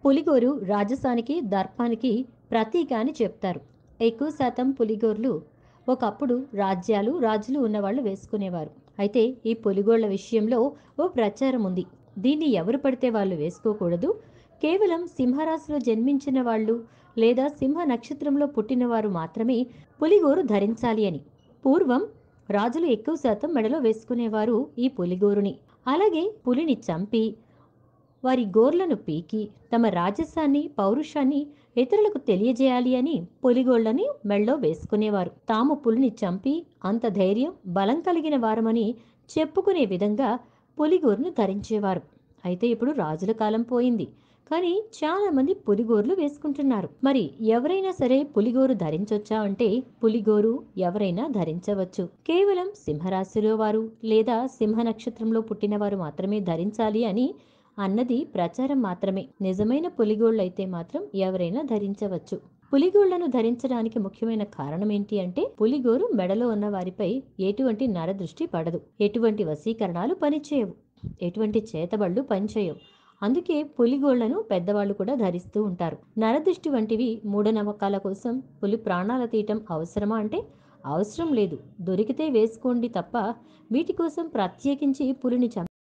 పులిగోరు రాజసానికి దర్పానికి ప్రతీక అని చెప్తారు ఎక్కువ శాతం పులిగోర్లు ఒకప్పుడు రాజ్యాలు రాజులు ఉన్నవాళ్ళు వేసుకునేవారు అయితే ఈ పులిగోళ్ల విషయంలో ఓ ప్రచారం ఉంది దీన్ని ఎవరు పడితే వాళ్ళు వేసుకోకూడదు కేవలం సింహరాశిలో జన్మించిన వాళ్ళు లేదా సింహ నక్షత్రంలో పుట్టినవారు మాత్రమే పులిగోరు ధరించాలి అని పూర్వం రాజులు ఎక్కువ శాతం మెడలో వేసుకునేవారు ఈ పులిగోరుని అలాగే పులిని చంపి వారి గోర్లను పీకి తమ రాజసాన్ని పౌరుషాన్ని ఇతరులకు తెలియజేయాలి అని పులిగోళ్లని మెళ్ళో వేసుకునేవారు తాము పులిని చంపి అంత ధైర్యం బలం కలిగిన వారమని చెప్పుకునే విధంగా పులిగోరును ధరించేవారు అయితే ఇప్పుడు రాజుల కాలం పోయింది కానీ చాలా మంది పులిగోర్లు వేసుకుంటున్నారు మరి ఎవరైనా సరే పులిగోరు ధరించొచ్చా అంటే పులిగోరు ఎవరైనా ధరించవచ్చు కేవలం సింహరాశిలో వారు లేదా సింహ నక్షత్రంలో పుట్టిన వారు మాత్రమే ధరించాలి అని అన్నది ప్రచారం మాత్రమే నిజమైన పులిగోళ్ళైతే మాత్రం ఎవరైనా ధరించవచ్చు పులిగోళ్లను ధరించడానికి ముఖ్యమైన కారణం ఏంటి అంటే పులిగోరు మెడలో ఉన్న వారిపై ఎటువంటి నరదృష్టి పడదు ఎటువంటి వశీకరణాలు పనిచేయవు ఎటువంటి చేతబళ్ళు పనిచేయవు అందుకే పులిగోళ్లను పెద్దవాళ్ళు కూడా ధరిస్తూ ఉంటారు నరదృష్టి వంటివి మూఢనమ్మకాల కోసం పులి ప్రాణాల తీయటం అవసరమా అంటే అవసరం లేదు దొరికితే వేసుకోండి తప్ప వీటి కోసం ప్రత్యేకించి పులిని చంపి